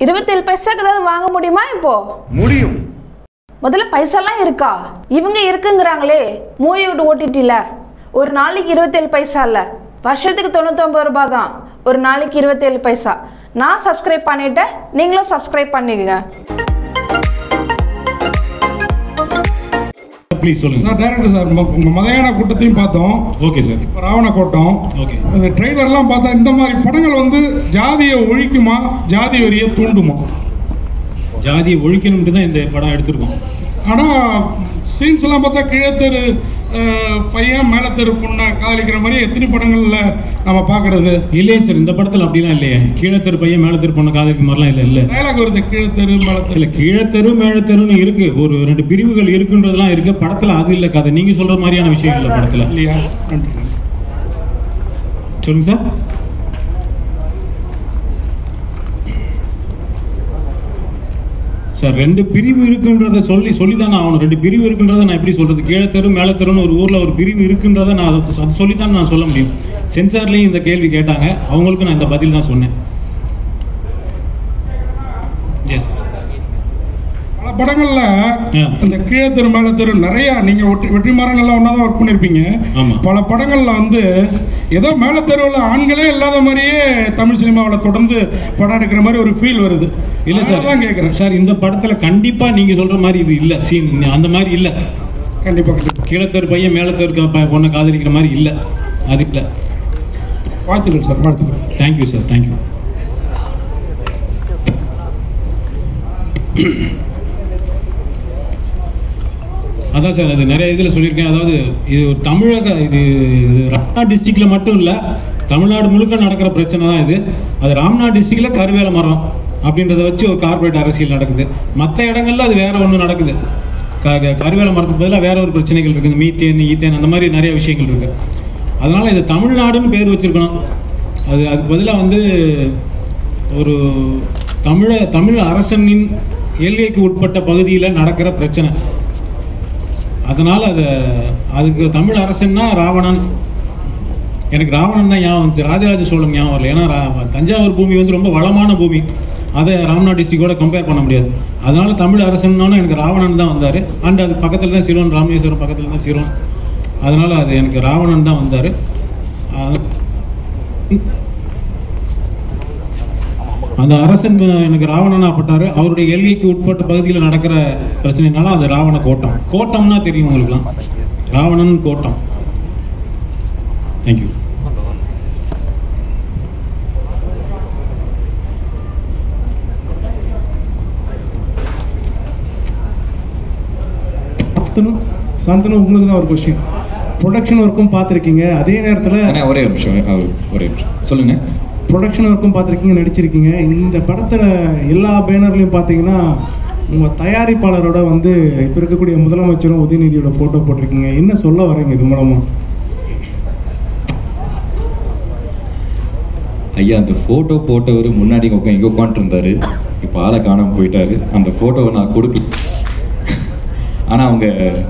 இருபத்தேழு பைசாக்கு ஏதாவது வாங்க முடியுமா இப்போ முடியும் முதல்ல பைசாலாம் இருக்கா இவங்க இருக்குங்கிறாங்களே மூவி விட்டு ஓட்டிட்டில ஒரு நாளைக்கு இருபத்தேழு பைசா இல்லை வருஷத்துக்கு தொண்ணூத்தொம்பது ரூபாய் தான் ஒரு நாளைக்கு இருபத்தேழு பைசா நான் சப்ஸ்கிரைப் பண்ணிட்டேன் நீங்களும் சப்ஸ்கிரைப் பண்ணிக்கங்க ப்ளீஸ் சொல்லுங்க சார் டேரக்டர் சார் உங்க- உங்க மதையான கூட்டத்தையும் பார்த்தோம் ஓகே சார் இப்போ ராவண கோட்டம் ஓகே இந்த ட்ரெய்லர்லாம் பார்த்தா இந்த மாதிரி படங்கள் வந்து ஜாதியை ஒழிக்குமா ஜாதி வரியை தூண்டுமா ஜாதியை ஒழிக்கணும்ட்டு தான் இந்த படம் எடுத்திருக்கோம் ஆனால் சீன்ஸ் எல்லாம் பார்த்தா கீழத்தெரு அஹ், பையன் மேலத்தெரு பொண்ணை காதலிக்கிற மாதிரி எத்தனை படங்கள்ல நம்ம பார்க்கறது இல்லையே சார் இந்த படத்தில் அப்படிலாம் இல்லையே கீழத்தெரு பையன் மேலத்தெரு பொண்ணு காதலிக்கு மாதிரிலாம் இல்லை இல்லை டயலாக் வருது கீழத்தெரு மேலத்தெரு இல்ல கீழத்தெரு மேலத்தெருன்னு இருக்கு ஒரு ரெண்டு பிரிவுகள் இருக்குன்றதெல்லாம் இருக்கு படத்துல அது இல்ல கதை நீங்க சொல்ற மாதிரியான விஷயம் இல்ல படத்துல இல்லையா நன்றி சொல்லுங்க சார் சார் ரெண்டு பிரிவு இருக்குன்றத சொல்லி சொல்லி தானே ஆகணும் ரெண்டு பிரிவு இருக்குன்றத நான் எப்படி சொல்றது கீழத்தெரு மேலத்தெருன்னு ஒரு ஊர்ல ஒரு பிரிவு இருக்குன்றத நான் அதை அதை சொல்லி தான் நான் சொல்ல முடியும் சென்சார்லயும் இந்த கேள்வி கேட்டாங்க அவங்களுக்கு நான் இந்த பதில் தான் சொன்னேன் எஸ் பல படங்கள்ல ஆ. இந்த கீழத்தெரு மேலத்தெரு நிறைய நீங்க ஒற்றி வெற்றிமாறன் எல்லாம் ஒன்றா தான் ஒர்க் பண்ணியிருப்பீங்க ஆமா. பல படங்கள்ல வந்து ஏதோ மேலத்தெருவில் ஆண்களே இல்லாத மாதிரியே தமிழ் சினிமாவில் தொடர்ந்து படம் எடுக்கிற மாதிரி ஒரு ஃபீல் வருது இல்ல சார் தான் கேட்குறேன் சார் இந்த படத்துல கண்டிப்பா நீங்க சொல்ற மாதிரி இது இல்ல சீன் அந்த மாதிரி இல்ல கண்டிப்பாக கண்டிப்பாக கீழத்தெரு பையன் மேலத்தெரு ப- பொண்ணை காதலிக்கிற மாதிரி இல்ல அது இல்ல வாழ்த்துக்கள் சார் வாழ்த்துக்கள் தேங்க்யூ சார் தேங்க்யூ அதான் சார் அது நிறைய இதில் சொல்லியிருக்கேன் அதாவது இது ஒரு தமிழக இது இது ராம்நாத் டிஸ்ட்ரிக்டில் மட்டும் இல்லை தமிழ்நாடு முழுக்க நடக்கிற பிரச்சனை தான் இது அது ராம்நாத் டிஸ்ட்ரிக்டில் கருவேல மரம் அப்படின்றத வச்சு ஒரு கார்ப்பரேட் அரசியல் நடக்குது மற்ற இடங்கள்ல அது வேற ஒன்று நடக்குது க க- கருவேல மரத்துக்கு பதிலாக வேற ஒரு பிரச்சனைகள் இருக்குது மீத்தேன் ஈத்தேன் அந்த மாதிரி நிறைய விஷயங்கள் இருக்குது அதனால இது தமிழ்நாடுன்னு பேர் வச்சிருக்கணும் அது அதுக்கு பதிலாக வந்து ஒரு தமிழ தமிழ் அரசனின் எல்லைக்கு உட்பட்ட பகுதியில் நடக்கிற பிரச்சனை அதனால் அதை அதுக்கு தமிழ் அரசன்னா ராவணன் எனக்கு ராவணன் தான் ஞாபகம் வந்துச்சு ராஜராஜ சோழன் ஞாபகம் வரல ஏன்னா ரா- தஞ்சாவூர் பூமி வந்து ரொம்ப வளமான பூமி அதை ராம்நாத் டிஸ்ட்ரிக்டோட கம்பேர் பண்ண முடியாது அதனால தமிழ் அரசன்னாலும் எனக்கு ராவணன் தான் வந்தார் அண்ட் அது பக்கத்தில் தான் சிரோன் ராமேஸ்வரம் பக்கத்தில் தான் சிரோன் அதனால அது எனக்கு ராவணன் தான் வந்தார் அந்த அரசன் எனக்கு ராவணனா பட்டாரு அவருடைய எல்லைக்கு உட்பட்ட பகுதியில் நடக்கிற பிரச்சனைனால அது ராவண கோட்டம் கோட்டம்னா தெரியும் உங்களுக்குலாம் ராவணன் கோட்டம் தேங்க்யூ சாந்தனு சாந்தனு உங்களுக்கு தான் ஒரு கொஸ்டின் ப்ரொடக்ஷன் ஒர்க்கும் பார்த்துருக்கீங்க அதே நேரத்தில் அண்ணா ஒரே ஒரு நிமிஷம் அஹ், ஒரே நிமிஷம் சொல்லுங்க ப்ரொடக்ஷன் ஒர்க்கும் பார்த்துருக்கீங்க நடிச்சிருக்கீங்க இந்த படத்தில் எல்லா பேனர்லையும் பார்த்தீங்கன்னா உங்கள் தயாரிப்பாளரோட வந்து இப்போ இருக்கக்கூடிய முதலமைச்சரும் உதயநிதியோட ஃபோட்டோ போட்டிருக்கீங்க என்ன சொல்ல வரீங்க இது மூலமாக ஐயா அந்த ஃபோட்டோ போட்டவர் முன்னாடி உட்காந்து எங்கே உட்காந்துருந்தாரு இப்போ ஆளை காணாமல் போயிட்டாரு அந்த ஃபோட்டோவை நான் கொடுக்கல ஆனால் அவங்க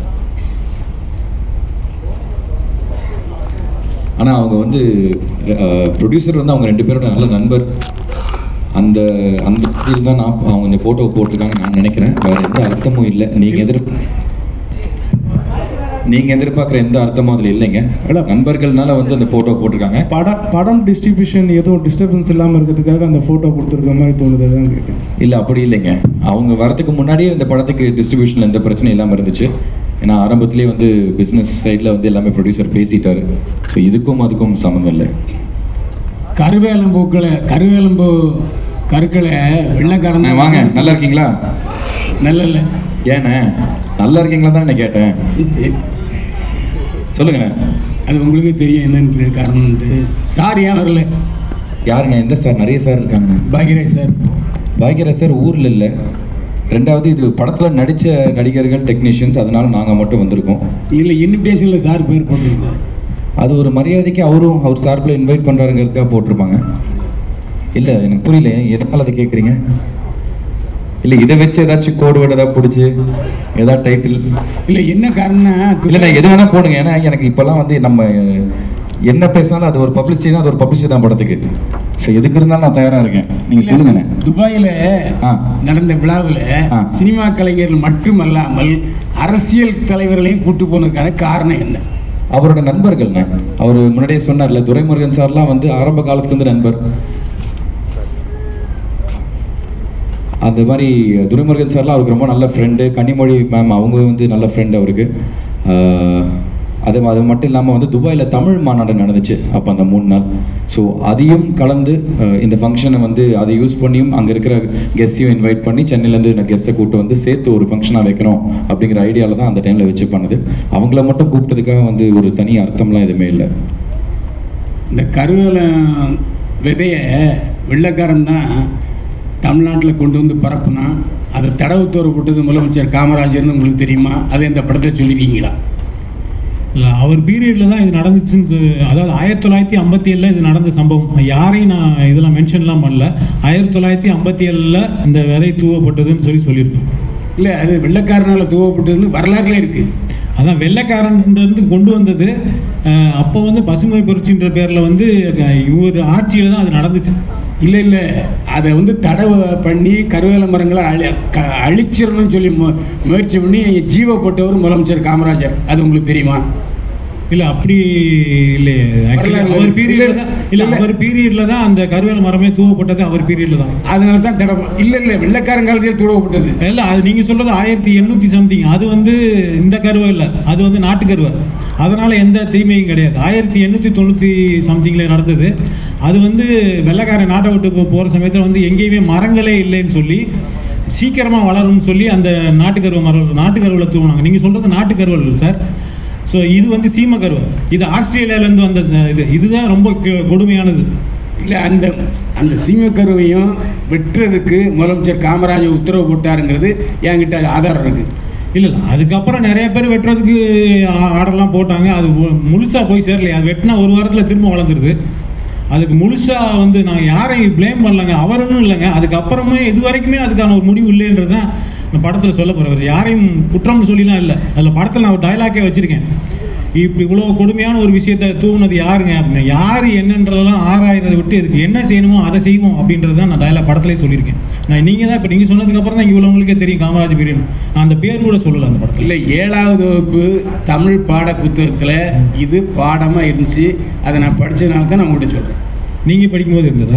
ஆனால் அவங்க வந்து ப்ரொடியூசர் வந்து அவங்க ரெண்டு பேரோட நல்ல நண்பர் அந்த அந்த இதில் தான் நான் அவங்க இந்த ஃபோட்டோவை போட்டிருக்காங்க நான் நினைக்கிறேன் வேற எந்த அர்த்தமும் இல்லை நீங்கள் எதிர் நீங்கள் எதிர்பார்க்குற எந்த அர்த்தமும் அதில் இல்லைங்க நண்பர்கள்னால வந்து அந்த ஃபோட்டோ போட்டிருக்காங்க படம் படம் டிஸ்ட்ரிபியூஷன் எதுவும் டிஸ்டர்பன்ஸ் இல்லாமல் இருக்கிறதுக்காக அந்த ஃபோட்டோ கொடுத்துருக்க மாதிரி தோணுது தான் கேட்குறேன் இல்லை அப்படி இல்லைங்க அவங்க வரதுக்கு முன்னாடியே இந்த படத்துக்கு டிஸ்ட்ரிபியூஷனில் எந்த பிரச்சனையும் இல்லாமல் இருந்துச்சு ஏன்னா ஆரம்பத்திலேயே வந்து பிஸ்னஸ் சைடில் வந்து எல்லாமே ப்ரொடியூசர் பேசிட்டாரு ஸோ இதுக்கும் அதுக்கும் சம்மந்தம் இல்லை கருவேலம்பூக்களை கருவேலம்பூ கருக்களை வெள்ளைக்காரன் அண்ணா, வாங்க நல்லா இருக்கீங்களா நல்ல இல்லை ஏண்ணே நல்லா இருக்கீங்களா தான் நான் கேட்டேன் சொல்லுங்கண்ணே அது உங்களுக்கே தெரியும் என்னன்னு காரணம்ட்டு சார் ஏன் வரல யாருங்க எந்த சார் நிறைய சார் இருக்காங்க பாக்யராஜ் சார் பாக்யராஜ் சார் ஊரில் இல்லை ரெண்டாவது இது படத்தில் நடித்த நடிகர்கள் டெக்னீஷியன்ஸ் அதனால நாங்கள் மட்டும் வந்திருக்கோம் இல்லை இன்விடேஷனில் சார் பேர் போட்டிருந்தார் அது ஒரு மரியாதைக்கு அவரும் அவர் சார்பில் இன்வைட் பண்ணுறாருங்கிறதுக்காக போட்டிருப்பாங்க இல்லை எனக்கு புரியல எதனால அதை கேட்குறீங்க இல்லை இதை வச்சு ஏதாச்சும் கோடு வேர்டு ஏதாவது பிடிச்சி ஏதாவது டைட்டில் இல்லை என்ன காரணம்னா இல்லை நான் எது வேணால் போடுங்க ஏன்னா எனக்கு இப்போல்லாம் வந்து நம்ம என்ன பேசினாலும் அது ஒரு பப்ளிசிட்டி அது ஒரு பப்ளிசிட்டி தான் படத்துக்கு ஸோ எதுக்கு இருந்தாலும் நான் தயாராக இருக்கேன் நீங்கள் சொல்லுங்கண்ணே துபாயில ஆ. நடந்த விழாவில் ஆ. சினிமா கலைஞர்கள் மட்டுமல்லாமல் அரசியல் தலைவர்களையும் கூட்டு போனதுக்கான காரணம் என்ன அவரோட நண்பர்கள்ண்ணே அவர் முன்னாடியே சொன்னார்ல துரைமுருகன் சார்லாம் வந்து ஆரம்ப காலத்துலேருந்து நண்பர் அந்த மாதிரி துரைமுருகன் சார்லாம் அவருக்கு ரொம்ப நல்ல ஃப்ரெண்டு கனிமொழி மேம் அவங்க வந்து நல்ல ஃப்ரெண்டு அவருக்கு ஆஹ், அது அது மட்டும் இல்லாமல் வந்து துபாயில் தமிழ் மாநாடு நடந்துச்சு அப்போ அந்த மூணு நாள் ஸோ அதையும் கலந்து ஆஹ், இந்த ஃபங்க்ஷனை வந்து அதை யூஸ் பண்ணியும் அங்கே இருக்கிற கெஸ்ட்டையும் இன்வைட் பண்ணி சென்னையிலேருந்து நான் கெஸ்ட்டை கூப்பிட்டு வந்து சேர்த்து ஒரு ஃபங்க்ஷனாக வைக்கணும் அப்படிங்கிற ஐடியாவில் தான் அந்த டைமில் வச்சு பண்ணது அவங்கள மட்டும் கூப்பிட்டதுக்காக வந்து ஒரு தனி அர்த்தம்லாம் எதுவுமே இல்லை இந்த கருவேலம் விதைய வெள்ளைக்காரன் தான் தமிழ்நாட்டில் கொண்டு வந்து பரப்புனா அதை தடவுத்தோறு போட்டது முதலமைச்சர் காமராஜர்னு உங்களுக்கு தெரியுமா அதை இந்த படத்தில் சொல்லியிருக்கீங்களா இல்லை அவர் பீரியடில் தான் இது நடந்துச்சுன்னு சொ- அதாவது ஆயிரத்தி தொள்ளாயிரத்தி ஐம்பத்தி ஏழில் இது நடந்த சம்பவம் யாரையும் நான் இதெல்லாம் மென்ஷன்லாம் பண்ணல ஆயிரத்தி தொள்ளாயிரத்தி ஐம்பத்தி ஏழில் இந்த விதை தூவப்பட்டதுன்னு சொல்லி சொல்லியிருக்கோம் இல்லை அது வெள்ளைக்காரனால் துவப்பட்டதுன்னு வரலாறுல இருக்குது அதான் வெள்ளைக்காரன்லேருந்து கொண்டு வந்தது அஹ், அப்போ வந்து பசுமை புரட்சின்ற பேரில் வந்து அஹ், இவர் ஆட்சியில் தான் அது நடந்துச்சு இல்லை இல்லை அதை வந்து தடவை பண்ணி கருவேல மரங்களை அழி க அழிச்சிடணும்னு சொல்லி மு முயற்சி பண்ணி ஜீவ போட்டவர் முதலமைச்சர் காமராஜர் அது உங்களுக்கு தெரியுமா இல்லை அப்படி இல்லையே ஆக்சுவலி வரலாறுல அவர் இருக்கு. பீரியடில் தான் இல்லை இல்ல. அவர் பீரியடில் தான் அந்த கருவேல மரமே தூவப்பட்டது அவர் பீரியடில் தான் அதனால தான் தடவை இல்லை இல்லை வெள்ளைக்காரங்காலத்தில் துடவப்பட்டது இல்லை அது நீங்கள் சொல்கிறது ஆயிரத்தி எண்ணூற்றி சம்திங் அது வந்து இந்த கருவை இல்லை அது வந்து நாட்டு கருவை அதனால் எந்த தீமையும் கிடையாது ஆயிரத்தி எண்ணூற்றி தொண்ணூற்றி சம்திங்கில் நடந்தது அது வந்து வெள்ளைக்காரன் நாட்டை விட்டு போ- போகிற சமயத்தில் வந்து எங்கேயுமே மரங்களே இல்லைன்னு சொல்லி சீக்கிரமாக வளரும்னு சொல்லி அந்த நாட்டுக்கருவை மரம் நாட்டுக்கருவில் தூவினாங்க நீங்கள் சொல்கிறது நாட்டுக்கருவல் சார் ஸோ இது வந்து சீம கருவை இது ஆஸ்திரேலியாவிலேருந்து வந்த அஹ், இது இதுதான் ரொம்ப கெ- கொடுமையானது இல்லை அந்த அந்த சீமக்கருவையும் வெட்டுறதுக்கு முதலமைச்சர் காமராஜர் உத்தரவு போட்டாருங்கிறது என்கிட்ட ஆதாரம் இருக்குது இல்லை இல்லை அதுக்கப்புறம் நிறைய பேர் வெட்டுறதுக்கு ஆ- ஆர்டர்லாம் போட்டாங்க அது முழுசாக போய் சேரலையே அது வெட்டினா ஒரு வாரத்தில் திரும்ப வளர்ந்துருது அதுக்கு முழுசாக வந்து நான் யாரையும் ப்ளேம் பண்ணலங்க அவருன்னு இல்லைங்க அதுக்கப்புறமே இது வரைக்குமே அதுக்கான ஒரு முடிவு இல்லைன்றது தான் இந்த படத்தில் சொல்ல போகிறவர் யாரையும் குற்றம் சொல்லிலாம் இல்லை அதில் படத்தில் நான் ஒரு டைலாக்கே வச்சுருக்கேன் இப்படி இவ்வளோ கொடுமையான ஒரு விஷயத்தை தூவுனது யாருங்க அப்படின்னா யார் என்னன்றதெல்லாம் ஆராயிறதை விட்டு இதுக்கு என்ன செய்யணுமோ அதை செய்வோம் அப்படின்றது தான் நான் டைலாக் படத்திலே சொல்லியிருக்கேன் நான் நீங்கள் தான் இப்போ நீங்கள் சொன்னதுக்கப்புறம் தான் இவ்வளோ உங்களுக்கே தெரியும் காமராஜ் பீரியட் நான் அந்த பேர் கூட சொல்லலை அந்த படத்தில் இல்லை ஏழாவது வகுப்பு தமிழ் பாட புத்தகத்தில் இது பாடமாக இருந்துச்சு அதை நான் படித்ததுனால தான் நான் உங்கள்கிட்ட சொல்கிறேன் நீங்கள் படிக்கும்போது இருந்ததா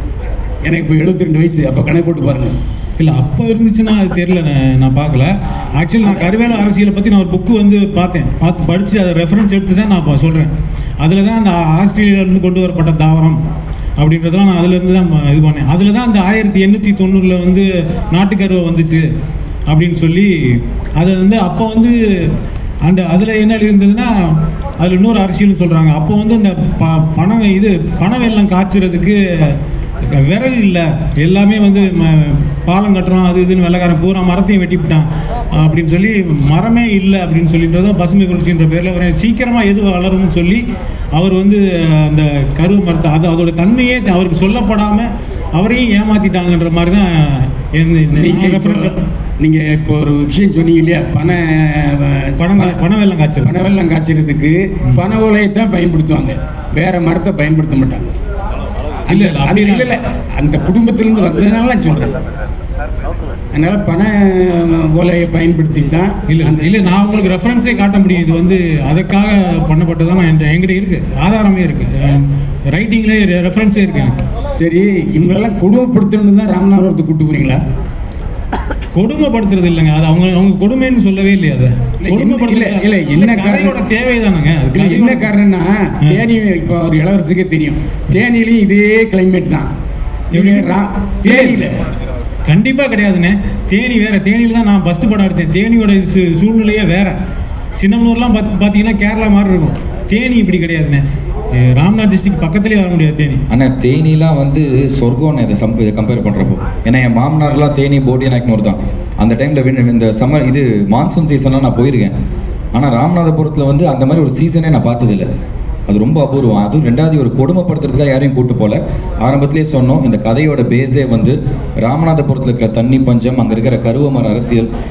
எனக்கு இப்போ 72 வயசு அப்போ கணக்கு போட்டு பாருங்கள் இல்லை அப்போ இருந்துச்சுன்னா அது தெரியல நான் நான் பார்க்கல ஆக்சுவலி நான் கருவேல அரசியலை பற்றி நான் ஒரு புக்கு வந்து பார்த்தேன் பார்த்து படித்து அதை ரெஃபரன்ஸ் எடுத்து தான் நான் இப்போ சொல்கிறேன் அதில் தான் அந்த ஆஸ்திரேலியாவிலேருந்து கொண்டு வரப்பட்ட தாவரம் அப்படின்றதெல்லாம் நான் அதுலேருந்து தான் ம- இது பண்ணேன் அதில் தான் அந்த ஆயிரத்தி எண்ணூற்றி தொண்ணூறில் வந்து நாட்டுக்கருவை வந்துச்சு அப்படின்னு சொல்லி அது வந்து அப்போ வந்து அந்த அதில் என்ன இருந்ததுன்னா அதில் இன்னொரு அரசியல்னு சொல்கிறாங்க அப்போ வந்து இந்த ப பணம் இது பண வெள்ளம் காய்ச்சறதுக்கு விறகு இல்லை எல்லாமே வந்து ம- பாலம் கட்டுறோம் அது இதுன்னு வெள்ளக்காரன் பூரா மரத்தையும் வெட்டிவிட்டான் அப்படின்னு சொல்லி மரமே இல்லை அப்படின்னு சொல்லிட்டு பசுமை புரட்சின்ற பேரில் ஒரு சீக்கிரமாக எது வளரும்னு சொல்லி அவர் வந்து அந்த கரு மரத்தை அது அதோட தன்மையே அவருக்கு சொல்லப்படாமல் அவரையும் ஏமாத்திட்டாங்கன்ற மாதிரி தான் நீங்கள் இப்போ நீங்கள் இப்போ ஒரு விஷயம் சொன்னீங்க இல்லையா பண பணம் கா- பண வெள்ளம் காய்ச்சல் பனை வெள்ளம் காய்ச்சறதுக்கு பனை ஓலையை தான் பயன்படுத்துவாங்க வேற மரத்தை பயன்படுத்த மாட்டாங்க இல்ல, இல்ல இல்ல, அது அப்படி இல்ல இல்ல அந்த குடும்பத்திலிருந்து வந்ததுனால நான் சொல்றேன் அதனால பனை ஓலையை பயன்படுத்தி தான் இல்லை அந்த இல்லை நான் உங்களுக்கு ரெஃபரன்ஸே காட்ட முடியும் இது வந்து அதுக்காக பண்ணப்பட்டதான் நான் என்கிட்ட என்கிட்ட இருக்கு ஆதாரமே இருக்கு ரைட்டிங்லேயே ரெஃபரன்ஸே இருக்கு எனக்கு சரி இவங்களெல்லாம் கொடுமைப்படுத்தணும்னு தான் ராமநாதபுரத்துக்கு கூட்டு போறீங்களா கொடுமைப்படுத்துறது இல்லைங்க அது அவங்க அவங்க கொடுமைன்னு சொல்லவே இல்லையா அதை இல்ல, கொடுமைப்படுத்துறது இல்ல, இல்ல, என்ன காரணம்? கதையோட தேவைதானுங்க அது இல்ல, என்ன கதையோட- காரணம்னா தேனி இப்போ ஒரு இளவரசுக்கே தெரியும் தேனிலையும் இதே கிளைமேட் தான் இவங்க ரா- தேனியில கண்டிப்பா கிடையாதுண்ணே தேனி வேற தேனியில் தான் நான் ஃபஸ்ட்டு படம் எடுத்தேன் தேனியோட சூ- சூழ்நிலையே வேற சின்னமனூர்லாம் பார்த்து பார்த்தீங்கன்னா கேரளா மாதிரி இருக்கும் தேனி இப்படி கிடையாதுண்ணே ஏ, ராம்நாத் டிஸ்ட்ரிக்ட் பக்கத்துலேயே வர முடியாது தேனி ஆனால் தேனிலாம் வந்து சொர்க்கம்னு இதை சம் இதை கம்பேர் பண்ணுறப்போ ஏன்னா என் மாமனார்லாம் தேனி போடி நாயக்கனூர் தான் அந்த டைமில் இந்த சம்மர் இது மான்சூன் சீசன்லாம் நான் போயிருக்கேன் ஆனால் ராமநாதபுரத்தில் வந்து அந்த மாதிரி ஒரு சீசனே நான் பார்த்ததில்ல அது ரொம்ப அபூர்வம் அதுவும் ரெண்டாவது ஒரு கொடுமைப்படுத்துறதுக்காக யாரையும் கூட்டு போல ஆரம்பத்திலே சொன்னோம் இந்த கதையோட பேஸே வந்து ராமநாதபுரத்தில் இருக்கிற தண்ணி பஞ்சம் அங்கே இருக்கிற கருவமர அரசியல்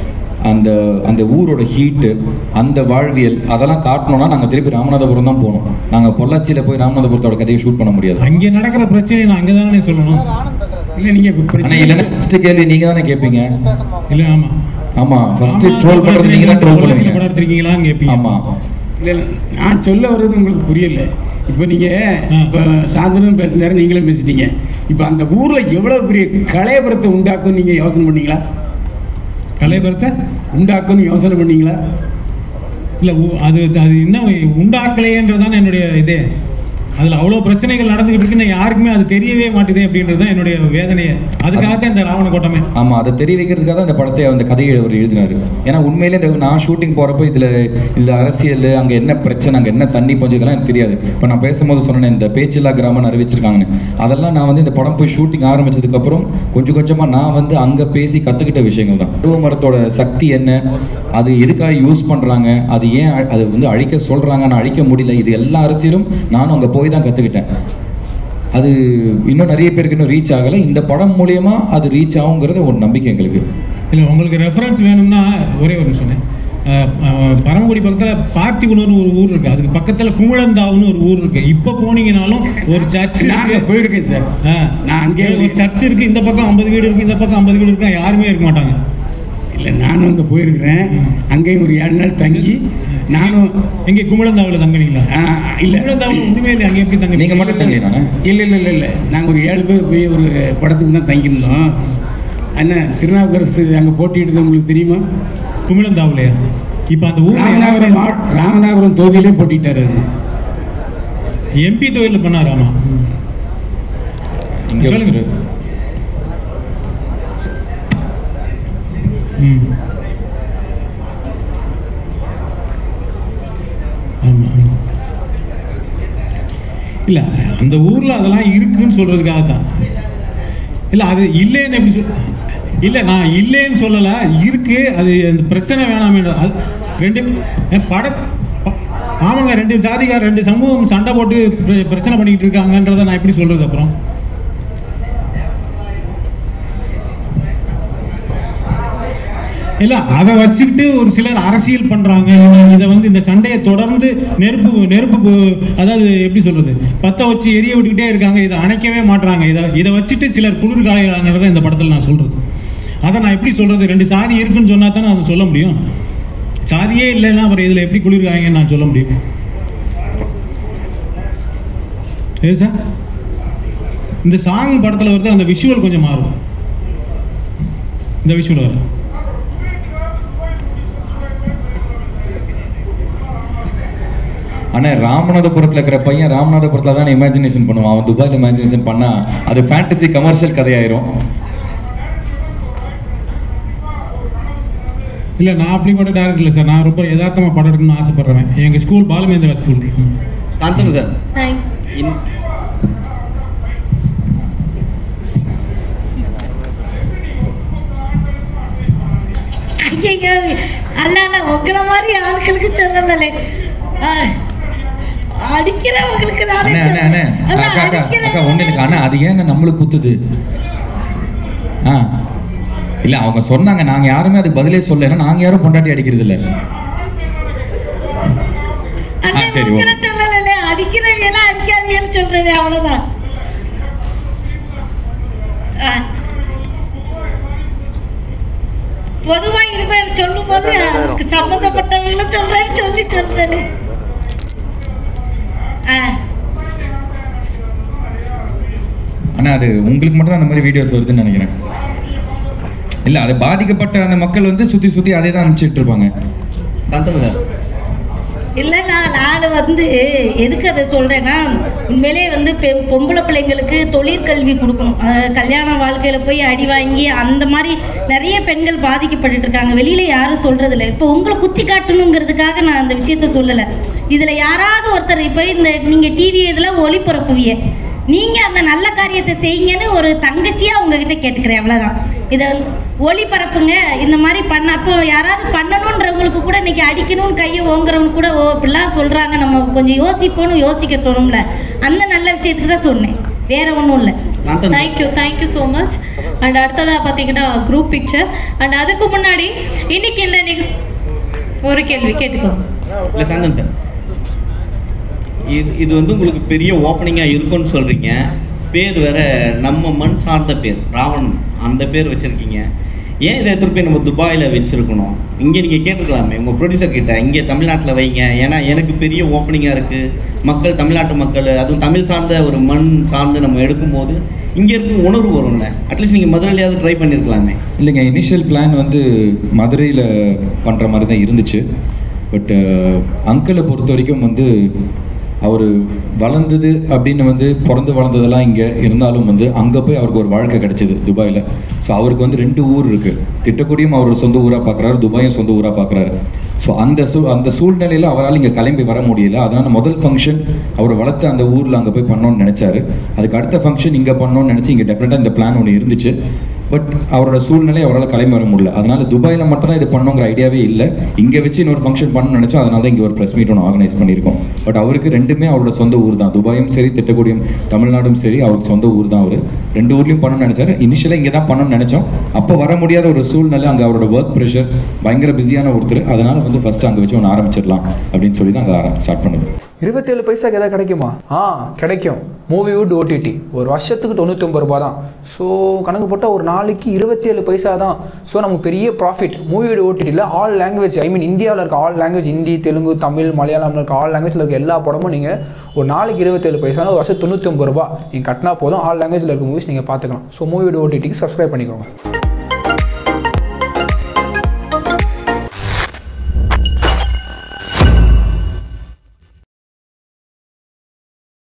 அந்த அந்த ஊரோட ஹீட்டு அந்த வாழ்வியல் அதெல்லாம் காட்டணும்னா நாங்கள் திருப்பி ராமநாதபுரம் தான் போகணும் நாங்கள் பொள்ளாச்சியில் போய் ராமநாதபுரத்தோட கதையை ஷூட் பண்ண முடியாது அங்கே நடக்கிற பிரச்சனையை நான் அங்கே தானே சொல்லணும் இல்லை நீங்கள் இப்போ ஆனால் பிரச்சனை இல்லைன்னா ஃபஸ்ட்டு கேள்வி நீங்கள் தானே கேட்பீங்க இல்லை ஆமாம் ஆமாம் ஃபஸ்ட்டு ட்ரோல் பண்ணுறது நீங்கள் தான் ட்ரோல் படம் பண்ணுவீங்க எடுத்திருக்கீங்களான்னு கேட்பீங்க ஆமாம் இல்லை இல்லை நான் சொல்ல வர்றது உங்களுக்கு புரியல இப்போ நீங்கள் இப்போ சாந்தனும் பேசினாரு நீங்களும் பேசிட்டீங்க இப்போ அந்த ஊரில் எவ்வளோ பெரிய கலையபுரத்தை உண்டாக்கும் நீங்கள் யோசனை பண்ணீங்களா கலைபுரத்தை உண்டாக்கும்னு யோசனை பண்ணீங்களா இல்லை அது அது இன்னும் உண்டாக்கலையேன்றதுதான் என்னுடைய இதே அதில் அவ்வளோ பிரச்சனைகள் நடந்துகிட்டு இருக்குன்னு யாருக்குமே அது தெரியவே மாட்டேதே அப்படின்றது தான் என்னுடைய வேதனையே அதுக்காக தான் இந்த ராவண கோட்டமே ஆமாம் அதை தெரிய வைக்கிறதுக்காக தான் இந்த படத்தை அந்த கதையை அவர் எழுதினார் ஏன்னா உண்மையிலே இந்த நான் ஷூட்டிங் போகிறப்போ இதில் இதில் அரசியல் அங்கே என்ன பிரச்சனை அங்கே என்ன தண்ணி பஞ்சம் இதெல்லாம் எனக்கு தெரியாது இப்போ நான் பேசும்போது சொன்னேன் இந்த பேச்சில்லா கிராமம் அறிவிச்சிருக்காங்கன்னு அதெல்லாம் நான் வந்து இந்த படம் போய் ஷூட்டிங் ஆரம்பிச்சதுக்கப்புறம் கொஞ்சம் கொஞ்சமாக நான் வந்து அங்கே பேசி கற்றுக்கிட்ட விஷயங்கள் தான் பருவ மரத்தோட சக்தி என்ன அது எதுக்காக யூஸ் பண்ணுறாங்க அது ஏன் அ- அது வந்து அழிக்க சொல்கிறாங்க நான் அழிக்க முடியல இது எல்லா அரசியலும் நானும் அங்கே போய் தான் கற்றுக்கிட்டேன் அது இன்னும் நிறைய பேருக்கு இன்னும் ரீச் ஆகலை இந்த படம் மூலியமா அது ரீச் ஆகுங்கிறது ஒரு நம்பிக்கை எங்களுக்கு இல்லை உங்களுக்கு ரெஃபரன்ஸ் வேணும்னா ஒரே ஒரு நிமிஷம் அஹ், அஹ், பரமக்குடி பக்கத்தில் பார்த்திகுனூர்னு ஒரு ஊர் இருக்குது அதுக்கு பக்கத்தில் குமுளந்தாவுன்னு ஒரு ஊர் இருக்குது இப்போ போனீங்கனாலும் ஒரு சர்ச் நாங்கள் போயிருக்கேன் சார் நான் அங்கே ஒரு சர்ச் இருக்குது இந்த பக்கம் ஐம்பது வீடு இருக்குது இந்த பக்கம் ஐம்பது வீடு இருக்கா யாருமே இருக்க மாட்டாங்க இல்லை நானும் அங்கே போயிருக்கிறேன் அங்கேயும் ஒரு ஏழு நாள் தங்கி நானும் எங்கே குமுளந்தாவில் தங்குனீங்களா ஆ, இல்லை குமுளந்தாவில் ஒன்றுமே இல்லை அங்கே எப்படி தங்க நீங்க மட்டும் தங்கலையா இல்லை இல்லை இல்லை இல்லை நாங்கள் ஒரு ஏழு பேர் போய் ஒரு படத்துக்கு தான் தங்கியிருந்தோம் அண்ணா திருநாவுக்கரசு அங்கே போட்டிட்டு உங்களுக்கு தெரியுமா குமுளந்தாவுலையா இப்போ அந்த ஊர் ராமநாதபுரம் மாவட்ட ராமநாதபுரம் தொகுதியிலே போட்டிட்டாரு அது எம்பி தொழில் பண்ணார் ஆமா இங்க சொல்லுங்க. ம் ஆமா ஆமா. இல்ல அந்த ஊர்ல அதெல்லாம் இருக்குன்னு சொல்றதுக்காக தான் இல்ல அது இல்லைன்னு எப்படி சொல் இல்ல நான் இல்லைன்னு சொல்லல இருக்கு அது அந்த பிரச்சனை வேணாமே அது ரெண்டு அஹ், பட ப- ஆமாங்க ரெண்டு ஜாதிகார் ரெண்டு சமூகம் சண்டை போட்டு பிர- பிரச்சனை பண்ணிக்கிட்டு இருக்காங்கன்றதை நான் எப்படி சொல்றது அப்புறம் இல்ல அதை வச்சுக்கிட்டு ஒரு சிலர் அரசியல் பண்றாங்க இதை வந்து இந்த சண்டையை தொடர்ந்து நெருப்பு நெருப்பு பு- அதாவது எப்படி சொல்றது பத்த வச்சு எரிய விட்டுக்கிட்டே இருக்காங்க இதை அணைக்கவே மாட்றாங்க இதை இதை வச்சுட்டு சிலர் குளிர் காயறாங்கிறத இந்த படத்தில் நான் சொல்றது அதை நான் எப்படி சொல்றது ரெண்டு சாதி இருக்குன்னு சொன்னா தானே அதை சொல்ல முடியும் சாதியே இல்லைன்னா அப்புறம் இதில் எப்படி குளிர் காயங்கன்னு நான் சொல்ல முடியும் ஏ சார் இந்த சாங் படத்தில் வருது அந்த விஷுவல் கொஞ்சம் மாறும் இந்த விஷுவல் வரும் ஆனா ராமநாதபுரத்துல இருக்கிற பையன் ராமநாதபுரத்துல தான் இமேஜினேஷன் பண்ணுவான் அவன் துபாயில் இமேஜினேஷன் பண்ணா அது ஃபேண்டசி கமர்ஷியல் கதையாயிரும் இல்லை நான் அப்படிப்பட்ட டேரக்டர் இல்லை சார் நான் ரொம்ப யதார்த்தமாக படம் எடுக்கணும்னு ஆசைப்படுறேன் எங்கள் ஸ்கூல் பாலமேந்திரா ஸ்கூல் சாந்தனு சார் ஹாய் இன்- ஐயோ அல்ல அல்ல உங்களை மாதிரி ஆட்களுக்கு சொல்லலே அடிக்கிறவங்களுக்கு தானே அண்ணே அண்ணே அண்ணே சொல்றேன். அல்ல, அக்கா அக்கா அக்கா அடிக்கிறவங்க- ஒண்ணு இருக்கு அண்ணா அது ஏன் நம்மளுக்கு குத்துது ஆ இல்ல அவங்க சொன்னாங்க நாங்க யாருமே அதுக்கு பதிலே சொல்லல நாங்க யாரும் பொண்டாட்டி அடிக்கிறது இல்ல அண்ணே, ஆ, சரி, உங்களை ஓகே. சொல்லலே அடிக்கிறவங்க எல்லாம் அடிக்காதீங்கன்னு சொல்றேன் அவ்வளவுதான் ஆ. பொதுவா இருப்பேன் சொல்லும் போது அதுக்கு சம்பந்தப்பட்டவங்களும் சொல்றேன்னு சொல்லி சொல்றேன் ஆ ஆனா அது உங்களுக்கு மட்டும் தான் அந்த மாதிரி வீடியோஸ் வருதுன்னு நினைக்கிறேன் இல்ல அது பாதிக்கப்பட்ட அந்த மக்கள் வந்து சுத்தி சுத்தி அதே தான் அனுப்பிச்சிட்டு இருப்பாங்க சாந்தனு சார் இல்லைண்ணா நான் வந்து எதுக்கு அதை சொல்கிறேன்னா உண்மையிலே வந்து பெ பொம்பளை பிள்ளைங்களுக்கு தொழிற்கல்வி கொடுக்கணும் அஹ் கல்யாண வாழ்க்கையில் போய் அடி வாங்கி அந்த மாதிரி நிறைய பெண்கள் பாதிக்கப்பட்டுட்டு இருக்காங்க வெளியில் யாரும் சொல்கிறதில்ல இப்போ உங்களை குத்தி காட்டணுங்கிறதுக்காக நான் அந்த விஷயத்த சொல்லலை இதில் யாராவது ஒருத்தர் இப்போ இந்த நீங்கள் டிவி இதில் ஒளிபரப்புவிய நீங்கள் அந்த நல்ல காரியத்தை செய்யுங்கன்னு ஒரு தங்கச்சியாக உங்ககிட்ட கேட்டுக்கிறேன் அவ்வளோதான் இதை ஒளிபரப்புங்க இந்த மாதிரி பண்ண அப்போ யாராவது பண்ணணுன்றவங்களுக்கு கூட இன்னைக்கு அடிக்கணும்னு கையை ஓங்குறவங்க கூட ஓ இப்படிலாம் சொல்கிறாங்க நம்ம கொஞ்சம் யோசிப்போன்னு யோசிக்க தோணும்ல அந்த நல்ல விஷயத்துக்கு தான் சொன்னேன் வேற ஒன்றும் இல்லை Shantanu thank you thank you so much and அடுத்ததாக பார்த்தீங்கன்னா குரூப் பிக்சர் அண்ட் அதுக்கு முன்னாடி இன்னைக்கு இந்த நிக ஒரு கேள்வி கேட்டுக்கோ இல்லை சாந்தன் சார் இது இது வந்து உங்களுக்கு பெரிய ஓப்பனிங்காக இருக்கும்னு சொல்கிறீங்க பேர் வேற நம்ம மண் சார்ந்த பேர் ராவணன் அந்த பேர் வச்சுருக்கீங்க ஏன் இதை எடுத்துகிட்டு போய் நம்ம துபாயில் வச்சுருக்கணும் இங்கே நீங்கள் கேட்டிருக்கலாமே உங்கள் ப்ரொடியூசர் கிட்ட இங்கே தமிழ்நாட்டில் வைங்க ஏன்னா எனக்கு பெரிய ஓப்பனிங்காக இருக்குது மக்கள் தமிழ்நாட்டு மக்கள் அதுவும் தமிழ் சார்ந்த ஒரு மண் சார்ந்து நம்ம எடுக்கும்போது இங்கே இருக்கும் உணர்வு வரும்ல அட்லீஸ்ட் நீங்கள் மதுரையிலையாவது ட்ரை பண்ணியிருக்கலாமே இல்லைங்க இனிஷியல் பிளான் வந்து மதுரையில் பண்ணுற மாதிரி தான் இருந்துச்சு பட் அங்கிளை பொறுத்த வரைக்கும் வந்து அவர் வளர்ந்தது அப்படின்னு வந்து பிறந்து வளர்ந்ததெல்லாம் இங்கே இருந்தாலும் வந்து அங்கே போய் அவருக்கு ஒரு வாழ்க்கை கிடைச்சிது துபாயில் ஸோ அவருக்கு வந்து ரெண்டு ஊர் இருக்குது திட்டக்குடியும் அவர் சொந்த ஊராக பார்க்குறாரு துபாயும் சொந்த ஊராக பார்க்குறாரு ஸோ அந்த சூ அந்த சூழ்நிலையில் அவரால் இங்கே கிளம்பி வர முடியல அதனால் முதல் ஃபங்க்ஷன் அவர் வளர்த்த அந்த ஊரில் அங்கே போய் பண்ணோன்னு நினச்சாரு அதுக்கு அடுத்த ஃபங்க்ஷன் இங்கே பண்ணோன்னு நினச்சி இங்கே டெஃபினட்டாக இந்த பிளான் ஒன்று இருந்துச்சு பட் அவரோட சூழ்நிலை அவரால் கிளம்பி வர முடியல அதனால துபாயில் மட்டும் தான் இது பண்ணோங்கிற ஐடியாவே இல்லை இங்கே வச்சு இன்னொரு ஃபங்க்ஷன் பண்ணணும்னு நினச்சோம் அதனால தான் இங்கே ஒரு ப்ரெஸ் மீட் ஒன்று ஆர்கனைஸ் பண்ணியிருக்கோம் பட் அவருக்கு ரெண்டுமே அவரோட சொந்த ஊர் தான் துபாயும் சரி திட்டக்குடியும் தமிழ்நாடும் சரி அவருக்கு சொந்த ஊர் தான் அவர் ரெண்டு ஊர்லேயும் பண்ணணும்னு நினச்சாரு இனிஷியலாக இங்கே தான் பண்ணணும்னு நினச்சோம் அப்போ வர முடியாத ஒரு சூழ்நிலை அங்கே அவரோட ஒர்க் ப்ரெஷர் பயங்கர பிஸியான ஒருத்தர் அதனால வந்து ஃபர்ஸ்ட் அங்கே வச்சு ஒன்று ஆரம்பிச்சிடலாம் அப்படின்னு சொல்லி தான் அங்கே ஸ்டார்ட் பண்ணுது இருபத்தேழு பைசாக்கு எதாவது கிடைக்குமா ஆ கிடைக்கும் மூவிவுட் ஓடிடி ஒரு வருஷத்துக்கு தொண்ணூத்தொம்பது ரூபா தான் ஸோ கணக்கு போட்டால் ஒரு நாளைக்கு இருபத்தேழு பைசா தான் ஸோ நமக்கு பெரிய ப்ராஃபிட் மூவிவுட் ஓடிடியில் ஆல் லாங்குவேஜ் ஐ மீன் இந்தியாவில் இருக்க ஆல் லாங்குவேஜ் ஹிந்தி தெலுங்கு தமிழ் மலையாளம்ல இருக்க ஆல் லாங்குவேஜில் இருக்க எல்லா படமும் நீங்கள் ஒரு நாளைக்கு இருபத்தேழு பைசா ஒரு வருஷம் தொண்ணூத்தொம்பது ரூபா நீங்கள் கட்டினா போதும் ஆல் லாங்குவேஜில் இருக்க மூவிஸ் நீங்கள் பார்த்துக்கலாம் ஸோ மூவிவுட் ஓடிடிக்கு சப்ஸ்கிரைப் பண்ணிக்கோங்க